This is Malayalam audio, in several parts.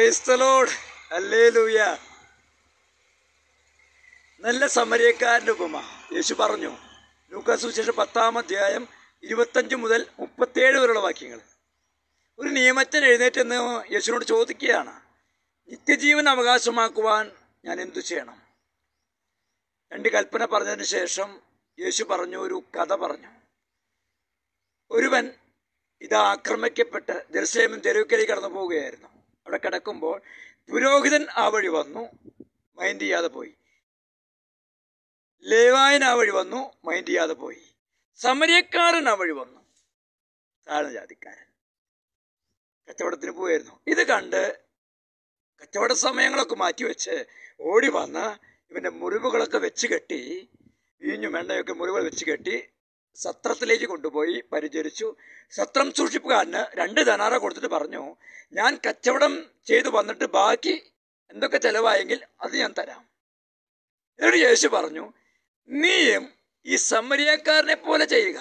ക്രൈസ്തലോട് അല്ലേ ലൂയ നല്ല സമരക്കാരൻ്റെ ഉപമ യേശു പറഞ്ഞു ലൂക്കാസ് സുവിശേഷം പത്താം അധ്യായം ഇരുപത്തഞ്ച് മുതൽ മുപ്പത്തേഴ് വരെയുള്ള വാക്യങ്ങൾ ഒരു നിയമജ്ഞൻ എഴുന്നേറ്റെന്ന് യേശുവിനോട് ചോദിക്കുകയാണ് നിത്യജീവൻ അവകാശമാക്കുവാൻ ഞാൻ എന്തു ചെയ്യണം രണ്ട് കൽപ്പന പറഞ്ഞതിന് ശേഷം യേശു പറഞ്ഞു ഒരു കഥ പറഞ്ഞു ഒരുവൻ ഇത് ആക്രമിക്കപ്പെട്ട് ജെറുസലേമിൻ തെരുവുക്കലേക്ക് കടന്നു പോവുകയായിരുന്നു അവിടെ കിടക്കുമ്പോൾ പുരോഹിതൻ ആ വഴി വന്നു മൈൻഡ് ചെയ്യാതെ പോയി ലേവായൻ ആ വഴി വന്നു മൈൻഡ് ചെയ്യാതെ പോയി സമരക്കാരൻ ആ വഴി വന്നു താഴ്ന്ന ജാതിക്കാരൻ കച്ചവടത്തിന് പോയായിരുന്നു ഇത് കണ്ട് കച്ചവട സമയങ്ങളൊക്കെ മാറ്റിവെച്ച് ഓടി വന്ന് ഇവൻ്റെ മുറിവുകളൊക്കെ വെച്ച് കെട്ടി വീഞ്ഞും എണ്ണയൊക്കെ മുറിവുകൾ വെച്ച് കെട്ടി സത്രത്തിലേക്ക് കൊണ്ടുപോയി പരിചരിച്ചു സത്രം സൂക്ഷിപ്പുകാരന് രണ്ട് ധനാറ കൊടുത്തിട്ട് പറഞ്ഞു ഞാൻ കച്ചവടം ചെയ്തു വന്നിട്ട് ബാക്കി എന്തൊക്കെ ചെലവായെങ്കിൽ അത് ഞാൻ തരാം എന്നിട്ട് യേശു പറഞ്ഞു നീയും ഈ സമരിയക്കാരനെ പോലെ ചെയ്യുക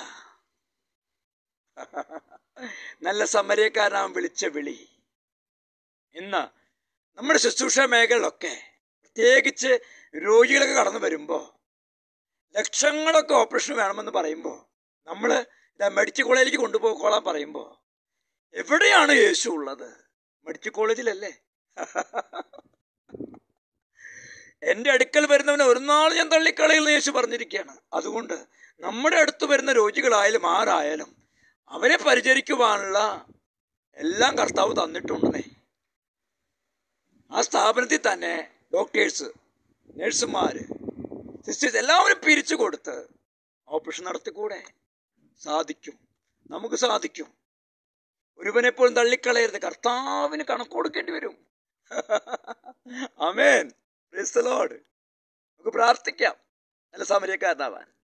നല്ല സമരിയക്കാരനാവും വിളിച്ച വിളി ഇന്ന് നമ്മുടെ ശുശ്രൂഷ മേഖലയിലൊക്കെ പ്രത്യേകിച്ച് രോഗികളൊക്കെ കടന്നു വരുമ്പോൾ ലക്ഷങ്ങളൊക്കെ ഓപ്പറേഷൻ വേണമെന്ന് പറയുമ്പോൾ നമ്മൾ ഇതാ മെഡിക്കൽ കോളേജിലേക്ക് കൊണ്ടുപോയിക്കോളാൻ പറയുമ്പോൾ എവിടെയാണ് യേശു ഉള്ളത് മെഡിക്കൽ കോളേജിലല്ലേ എൻ്റെ അടുക്കൽ വരുന്നവനെ ഒരു നാൾ ഞാൻ തള്ളിക്കളയിൽ യേശു പറഞ്ഞിരിക്കുകയാണ് അതുകൊണ്ട് നമ്മുടെ അടുത്ത് വരുന്ന രോഗികളായാലും ആരായാലും അവരെ പരിചരിക്കുവാനുള്ള എല്ലാം കർത്താവ് തന്നിട്ടുണ്ടെന്നേ ആ സ്ഥാപനത്തിൽ തന്നെ ഡോക്ടേഴ്സ് നഴ്സുമാർ സിസ്റ്റേഴ്സ് എല്ലാവരും പിരിച്ചു കൊടുത്ത് ഓപ്പറേഷൻ നടത്തിക്കൂടെ സാധിക്കും നമുക്ക് സാധിക്കും ഒരുവനെപ്പോഴും തള്ളിക്കളയരുത് കർത്താവിന് കണക്ക് കൊടുക്കേണ്ടി വരും അമേൻ ലോഡ് നമുക്ക് പ്രാർത്ഥിക്കാം നല്ല സമരക്കാരനാവാൻ